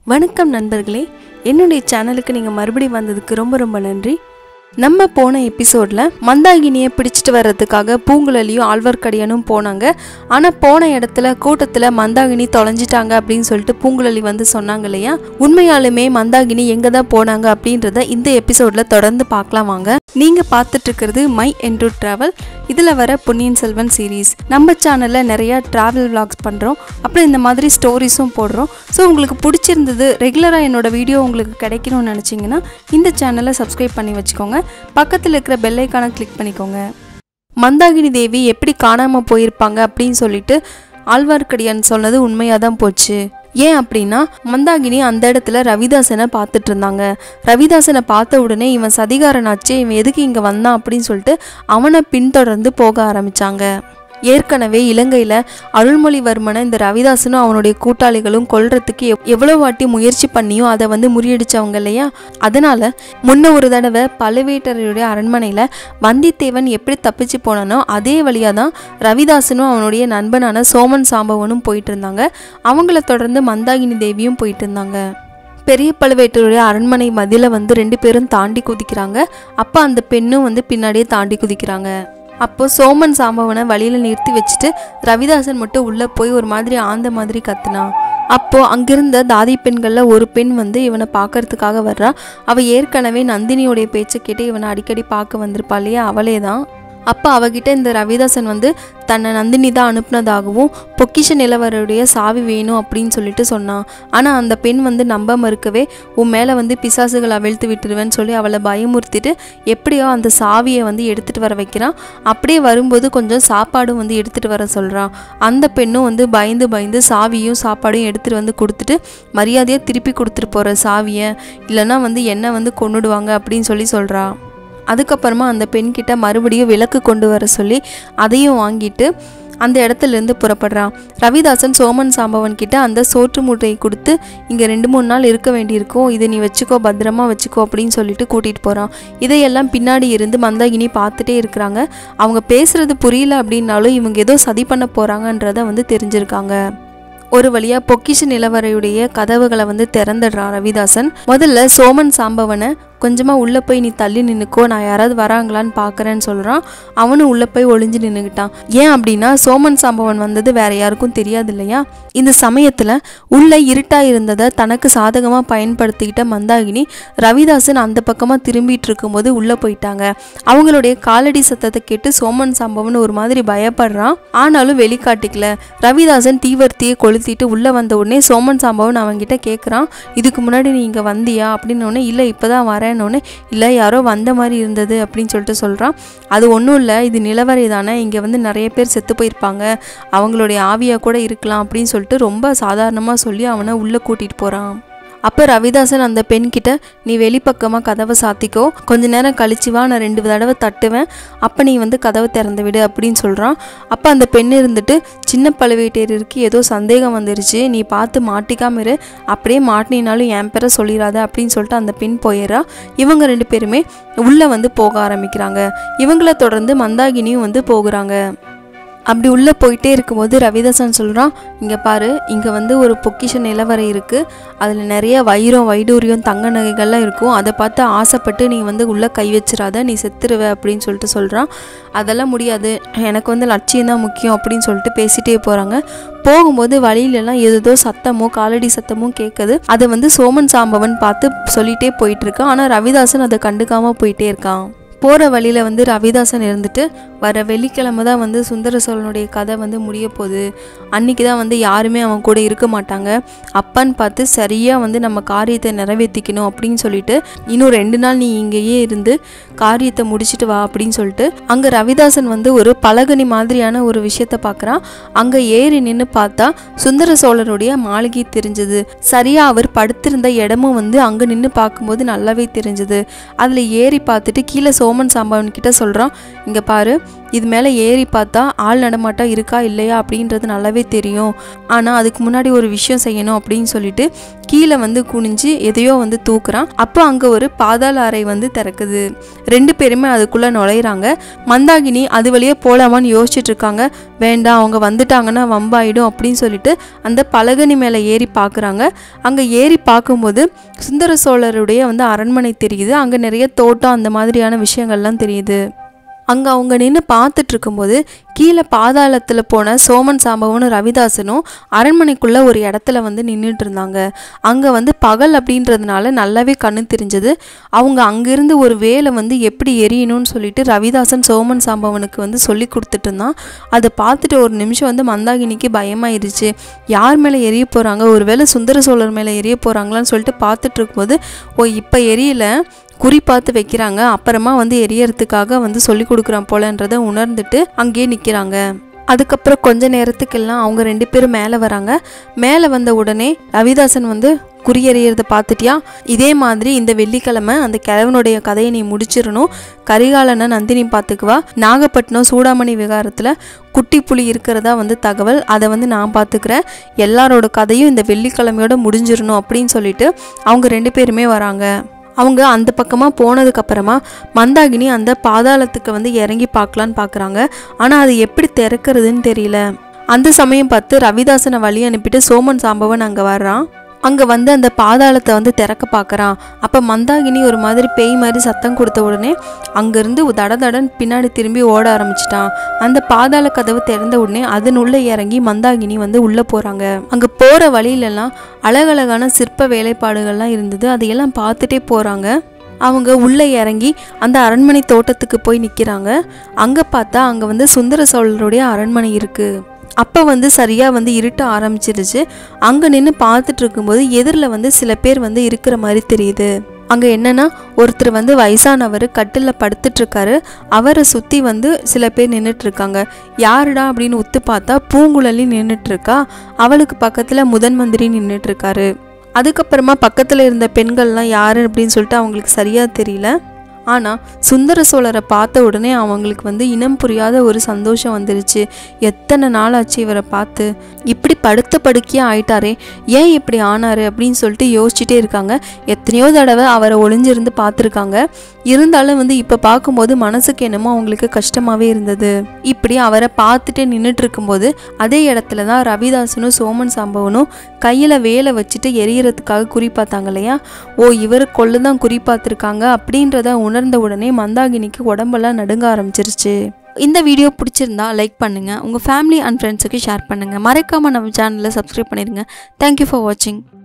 வணக்கம் நண்பர்களே என்னுடைய சேனலுக்கு நீங்கள் மறுபடியும் வந்ததுக்கு ரொம்ப ரொம்ப நன்றி நம்ம போன எபிசோடில் மந்தாகினியை பிடிச்சிட்டு வர்றதுக்காக பூங்குழலியும் ஆழ்வார்க்கடியானும் போனாங்க ஆனால் போன இடத்துல கூட்டத்தில் மந்தாகினி தொலைஞ்சிட்டாங்க அப்படின்னு சொல்லிட்டு பூங்குழலி வந்து சொன்னாங்க இல்லையா உண்மையாலுமே மந்தாகினி எங்கே தான் போனாங்க அப்படின்றத இந்த எபிசோடில் தொடர்ந்து பார்க்கலாம் வாங்க நீங்கள் பார்த்துட்டு இருக்கிறது மை என்டு ட்ராவல் இதில் வர பொன்னியின் செல்வன் சீரீஸ் நம்ம சேனலில் நிறைய ட்ராவல் vlogs பண்ணுறோம் அப்புறம் இந்த மாதிரி ஸ்டோரிஸும் போடுறோம் ஸோ உங்களுக்கு பிடிச்சிருந்தது ரெகுலராக என்னோட வீடியோ உங்களுக்கு கிடைக்கணும்னு நினச்சிங்கன்னா இந்த சேனலை சப்ஸ்கிரைப் பண்ணி வச்சுக்கோங்க பக்கத்தில் இருக்கிற பெல் ஐக்கானை கிளிக் பண்ணிக்கோங்க மந்தாகினி தேவி எப்படி காணாமல் போயிருப்பாங்க அப்படின்னு சொல்லிட்டு ஆழ்வார்க்கடியான் சொன்னது உண்மையாக தான் போச்சு ஏன் அப்படின்னா மந்தாகினி அந்த இடத்துல ரவிதாசனை பார்த்துட்டு இருந்தாங்க ரவிதாசனை பார்த்த உடனே இவன் சதிகாரனாச்சே இவன் எதுக்கு இங்கே வந்தான் அப்படின்னு சொல்லிட்டு அவனை பின்தொடர்ந்து போக ஆரம்பிச்சாங்க ஏற்கனவே இலங்கையில் அருள்மொழிவர்மனை இந்த ரவிதாசனும் அவனுடைய கூட்டாளிகளும் கொல்றதுக்கு எவ் எவ்வளோ வாட்டி முயற்சி பண்ணியும் அதை வந்து முறியடிச்சவங்க இல்லையா அதனால முன்ன ஒரு தடவை பழுவேட்டரையுடைய அரண்மனையில் வந்தித்தேவன் எப்படி தப்பிச்சு போனானோ அதே வழியாக தான் ரவிதாசனும் அவனுடைய நண்பனான சோமன் சாம்பவனும் போயிட்டு இருந்தாங்க அவங்கள தொடர்ந்து மந்தாகினி தேவியும் போயிட்டு இருந்தாங்க பெரிய பழுவேட்டருடைய அரண்மனை மதியில் வந்து ரெண்டு பேரும் தாண்டி குதிக்கிறாங்க அப்போ அந்த பெண்ணும் வந்து பின்னாடியே தாண்டி குதிக்கிறாங்க அப்போ சோமன் சாம்பவனை வழியில் நிறுத்தி வச்சுட்டு ரவிதாசன் மட்டும் உள்ளே போய் ஒரு மாதிரி ஆந்த மாதிரி கத்துனான் அப்போ அங்கிருந்த தாதி பெண்கள்ல ஒரு பெண் வந்து இவனை பார்க்கறதுக்காக வர்றா அவ ஏற்கனவே நந்தினியோடைய பேச்சை கேட்டு இவனை அடிக்கடி பார்க்க வந்திருப்பா இல்லையா அவளே தான் அப்போ அவகிட்ட இந்த ரவிதாசன் வந்து தன்னை நந்தினி தான் அனுப்புனதாகவும் பொக்கிஷ நிலவருடைய சாவி வேணும் அப்படின்னு சொல்லிட்டு சொன்னான் ஆனால் அந்த பெண் வந்து நம்ப மறுக்கவே உன் மேலே வந்து பிசாசுகள் அவிழ்த்து விட்டுருவேன்னு சொல்லி அவளை பயமுறுத்திட்டு எப்படியோ அந்த சாவியை வந்து எடுத்துகிட்டு வர வைக்கிறான் அப்படியே வரும்போது கொஞ்சம் சாப்பாடும் வந்து எடுத்துகிட்டு வர சொல்கிறான் அந்த பெண்ணும் வந்து பயந்து பயந்து சாவியும் சாப்பாடையும் எடுத்துகிட்டு வந்து கொடுத்துட்டு மரியாதையாக திருப்பி கொடுத்துட்டு போகிற சாவியை இல்லைன்னா வந்து என்ன வந்து கொன்னுடுவாங்க அப்படின்னு சொல்லி சொல்கிறா அதுக்கப்புறமா அந்த பெண்கிட்ட மறுபடியும் விளக்கு கொண்டு வர சொல்லி அதையும் வாங்கிட்டு அந்த இடத்துலேருந்து புறப்படுறான் ரவிதாசன் சோமன் சாம்பவன் கிட்ட அந்த சோற்று மூட்டையை கொடுத்து இங்கே ரெண்டு மூணு நாள் இருக்க வேண்டியிருக்கும் இதை நீ வச்சுக்கோ பத்திரமா வச்சுக்கோ அப்படின்னு சொல்லிட்டு கூட்டிகிட்டு போகிறான் இதையெல்லாம் பின்னாடி இருந்து மந்தாகினி பார்த்துட்டே இருக்கிறாங்க அவங்க பேசுறது புரியல அப்படின்னாலும் இவங்க ஏதோ சதி பண்ண போகிறாங்கன்றத வந்து தெரிஞ்சிருக்காங்க ஒரு வழியா பொக்கிஷ நிலவரையுடைய கதவுகளை வந்து திறந்துடுறான் ரவிதாசன் முதல்ல சோமன் சாம்பவனை கொஞ்சமா உள்ள போய் நீ தள்ளி நின்னுக்கோ நான் யாராவது வராங்களான்னு பார்க்கறேன்னு சொல்றான் அவனும் உள்ள போய் ஒளிஞ்சு நின்னுக்கிட்டான் ஏன் அப்படின்னா சோமன் சாம்பவன் வந்தது வேற யாருக்கும் தெரியாது இல்லையா இந்த சமயத்துல உள்ள இருட்டா இருந்ததை தனக்கு சாதகமா பயன்படுத்திக்கிட்ட மந்தாகினி ரவிதாசன் அந்த பக்கமா திரும்பிட்டு இருக்கும்போது உள்ள போயிட்டாங்க அவங்களுடைய காலடி சத்தத்தை கேட்டு சோமன் சாம்பவன் ஒரு மாதிரி பயப்படுறான் ஆனாலும் வெளிக்காட்டிக்கல ரவிதாசன் தீவர்த்தியை கொளுத்திட்டு உள்ள வந்த உடனே சோமன் சாம்பவன் அவன்கிட்ட கேட்குறான் இதுக்கு முன்னாடி நீ இங்க வந்தியா அப்படின்னு உடனே இல்லை இப்பதான் வரேன்னொன்னே இல்லை யாரோ வந்த மாதிரி இருந்தது அப்படின்னு சொல்லிட்டு சொல்கிறான் அது ஒன்றும் இல்லை இது நிலவரை தானே இங்கே வந்து நிறைய பேர் செத்து போயிருப்பாங்க அவங்களுடைய ஆவியாக கூட இருக்கலாம் அப்படின்னு சொல்லிட்டு ரொம்ப சாதாரணமாக சொல்லி அவனை உள்ளே கூட்டிகிட்டு போகிறான் அப்போ ரவிதாசன் அந்த பெண்கிட்ட நீ வெளிப்பக்கமாக கதவை சாத்திக்கோ கொஞ்ச நேரம் கழிச்சு வா நான் ரெண்டு தடவை தட்டுவேன் அப்போ நீ வந்து கதவை திறந்து விடு அப்படின்னு சொல்கிறான் அப்போ அந்த பெண் இருந்துட்டு சின்ன பழுவேட்டையருக்கு ஏதோ சந்தேகம் வந்துருச்சு நீ பார்த்து மாட்டிக்காம இரு அப்படியே மாட்டினாலும் என் பேரை சொல்லிடாத அப்படின்னு சொல்லிட்டு அந்த பெண் போயிடுறா இவங்க ரெண்டு பேருமே உள்ளே வந்து போக ஆரம்பிக்கிறாங்க இவங்கள தொடர்ந்து மந்தாகினியும் வந்து போகிறாங்க அப்படி உள்ளே போயிட்டே இருக்கும்போது ரவிதாசன் சொல்கிறான் இங்கே பாரு இங்கே வந்து ஒரு பொக்கிஷ நிலவரை இருக்குது அதில் நிறைய வைரம் வைடூரியம் தங்க நகைகள்லாம் இருக்கும் அதை பார்த்து ஆசைப்பட்டு நீ வந்து உள்ளே கை வச்சிடாத நீ செத்துருவ அப்படின்னு சொல்லிட்டு சொல்கிறான் அதெல்லாம் முடியாது எனக்கு வந்து லட்சியம் தான் முக்கியம் அப்படின்னு சொல்லிட்டு பேசிட்டே போகிறாங்க போகும்போது வழியிலலாம் ஏதோ சத்தமோ காலடி சத்தமோ கேட்குது அதை வந்து சோமன் சாம்பவன் பார்த்து சொல்லிட்டே போயிட்டு இருக்கான் ஆனால் ரவிதாசன் அதை கண்டுக்காமல் போயிட்டே இருக்கான் போகிற வழியில் வந்து ரவிதாசன் இருந்துட்டு வர வெள்ளிக்கிழமை தான் வந்து சுந்தர சோழனுடைய கதை வந்து முடிய போகுது அன்னைக்கு தான் வந்து யாருமே அவன் கூட இருக்க மாட்டாங்க அப்பான்னு பார்த்து சரியாக வந்து நம்ம காரியத்தை நிறைவேற்றிக்கணும் அப்படின்னு சொல்லிட்டு இன்னும் ரெண்டு நாள் நீ இங்கேயே இருந்து காரியத்தை முடிச்சிட்டு வா அப்படின்னு சொல்லிட்டு அங்கே ரவிதாசன் வந்து ஒரு பலகனி மாதிரியான ஒரு விஷயத்த பார்க்குறான் அங்கே ஏறி நின்று பார்த்தா சுந்தர சோழருடைய மாளிகை தெரிஞ்சது சரியாக அவர் படுத்திருந்த இடமும் வந்து அங்கே நின்று பார்க்கும்போது நல்லாவே தெரிஞ்சது அதில் ஏறி பார்த்துட்டு கீழே சோமன் சாம்பவன் கிட்ட சொல்கிறான் இங்கே பாரு இது மேலே ஏறி பார்த்தா ஆள் நடமாட்டம் இருக்கா இல்லையா அப்படின்றது நல்லாவே தெரியும் ஆனால் அதுக்கு முன்னாடி ஒரு விஷயம் செய்யணும் அப்படின்னு சொல்லிட்டு கீழே வந்து குனிஞ்சு எதையோ வந்து தூக்குறான் அப்போ அங்கே ஒரு பாதாள அறை வந்து திறக்குது ரெண்டு பேருமே அதுக்குள்ளே நுழையிறாங்க மந்தாகினி அது வழியே போலாமான்னு யோசிச்சுட்டு இருக்காங்க வேண்டாம் அவங்க வந்துட்டாங்கன்னா வம்பாயிடும் அப்படின்னு சொல்லிட்டு அந்த பலகனி மேலே ஏறி பார்க்குறாங்க அங்கே ஏறி பார்க்கும்போது சுந்தர சோழருடைய வந்து அரண்மனை தெரியுது அங்கே நிறைய தோட்டம் அந்த மாதிரியான விஷயங்கள்லாம் தெரியுது அங்கே அவங்க நின்று பார்த்துட்டு இருக்கும்போது கீழே பாதாளத்தில் போன சோமன் சாம்பவனும் ரவிதாசனும் அரண்மனைக்குள்ளே ஒரு இடத்துல வந்து நின்றுட்டு இருந்தாங்க அங்கே வந்து பகல் அப்படின்றதுனால நல்லாவே கண்ணு தெரிஞ்சது அவங்க அங்கேருந்து ஒரு வேலை வந்து எப்படி எரியணும்னு சொல்லிட்டு ரவிதாசன் சோமன் சாம்பவனுக்கு வந்து சொல்லி கொடுத்துட்டு இருந்தான் அதை பார்த்துட்டு ஒரு நிமிஷம் வந்து மந்தாகினிக்கு பயமாயிருச்சு யார் மேலே எரிய போகிறாங்க ஒருவேளை சுந்தர சோழர் மேலே எரிய போகிறாங்களான்னு சொல்லிட்டு பார்த்துட்டு இருக்கும்போது ஓ இப்போ எரியல குறி பார்த்து வைக்கிறாங்க அப்புறமா வந்து எரியறதுக்காக வந்து சொல்லி கொடுக்குறான் போலன்றதை உணர்ந்துட்டு அங்கேயே நிற்கிறாங்க அதுக்கப்புறம் கொஞ்ச நேரத்துக்கெல்லாம் அவங்க ரெண்டு பேரும் மேலே வராங்க மேலே வந்த உடனே ரவிதாசன் வந்து குறியறியறத பார்த்துட்டியா இதே மாதிரி இந்த வெள்ளிக்கிழமை அந்த கிழவனுடைய கதையை நீ முடிச்சிடணும் கரிகாலனை நந்தினி பார்த்துக்குவா நாகப்பட்டினம் சூடாமணி விகாரத்தில் குட்டி புலி இருக்கிறதா வந்து தகவல் அதை வந்து நான் பார்த்துக்கிறேன் எல்லாரோட கதையும் இந்த வெள்ளிக்கிழமையோட முடிஞ்சிடணும் அப்படின்னு சொல்லிட்டு அவங்க ரெண்டு பேருமே வராங்க அவங்க அந்த பக்கமாக போனதுக்கப்புறமா மந்தாகினி அந்த பாதாளத்துக்கு வந்து இறங்கி பார்க்கலான்னு பார்க்குறாங்க ஆனால் அது எப்படி திறக்கிறதுன்னு தெரியல அந்த சமயம் பார்த்து ரவிதாசனை வழி அனுப்பிட்டு சோமன் சாம்பவன் அங்கே வர்றான் அங்கே வந்து அந்த பாதாளத்தை வந்து திறக்க பார்க்குறான் அப்போ மந்தாகினி ஒரு மாதிரி பேய் மாதிரி சத்தம் கொடுத்த உடனே அங்கேருந்து தட தடன் பின்னாடி திரும்பி ஓட ஆரம்பிச்சிட்டான் அந்த பாதாள கதவு திறந்த உடனே அதனுள்ளே இறங்கி மந்தாகினி வந்து உள்ளே போகிறாங்க அங்கே போகிற வழியிலெல்லாம் அழகழகான சிற்ப வேலைப்பாடுகள்லாம் இருந்தது அதையெல்லாம் பார்த்துட்டே போகிறாங்க அவங்க உள்ளே இறங்கி அந்த அரண்மனை தோட்டத்துக்கு போய் நிற்கிறாங்க அங்கே பார்த்தா அங்கே வந்து சுந்தர சோழருடைய அரண்மனை இருக்குது அப்போ வந்து சரியாக வந்து இருட்ட ஆரம்பிச்சிருச்சு அங்கே நின்று பார்த்துட்டு இருக்கும்போது எதிரில் வந்து சில பேர் வந்து இருக்கிற மாதிரி தெரியுது அங்கே என்னன்னா ஒருத்தர் வந்து வயசானவர் கட்டிலில் படுத்துட்டு இருக்காரு அவரை சுற்றி வந்து சில பேர் நின்றுட்டு இருக்காங்க யாருடா அப்படின்னு உத்து பார்த்தா பூங்குழலி நின்றுட்டு இருக்கா அவளுக்கு பக்கத்தில் முதன் மந்திரி நின்றுட்டு இருக்காரு அதுக்கப்புறமா பக்கத்தில் இருந்த பெண்கள்லாம் யாரு அப்படின்னு சொல்லிட்டு அவங்களுக்கு சரியாக தெரியல ஆனால் சுந்தர சோழரை பார்த்த உடனே அவங்களுக்கு வந்து இனம் புரியாத ஒரு சந்தோஷம் வந்துருச்சு எத்தனை நாள் ஆச்சு இவரை பார்த்து இப்படி படுத்த படுக்கையாக ஆயிட்டாரே ஏன் இப்படி ஆனாரு அப்படின்னு சொல்லிட்டு யோசிச்சுட்டே இருக்காங்க எத்தனையோ தடவை அவரை ஒளிஞ்சிருந்து பார்த்துருக்காங்க இருந்தாலும் வந்து இப்போ பார்க்கும்போது மனசுக்கு என்னமோ அவங்களுக்கு கஷ்டமாகவே இருந்தது இப்படி அவரை பார்த்துட்டே நின்றுட்டு இருக்கும்போது அதே இடத்துல தான் ரவிதாசனும் சோமன் சாம்பவனும் கையில் வேலை வச்சுட்டு எரியறதுக்காக குறி பார்த்தாங்க இல்லையா ஓ இவர் கொள்ளு தான் குறி பார்த்துருக்காங்க அப்படின்றத உணர்ந்த உடனே மந்தாகினிக்கு உடம்பெல்லாம் நடுங்க ஆரம்பிச்சிருச்சு இந்த வீடியோ பிடிச்சிருந்தா லைக் பண்ணுங்கள் உங்கள் ஃபேமிலி அண்ட் ஃப்ரெண்ட்ஸுக்கு ஷேர் பண்ணுங்கள் மறக்காமல் நம்ம சேனலை சப்ஸ்கிரைப் பண்ணிடுங்க தேங்க்யூ ஃபார் வாட்சிங்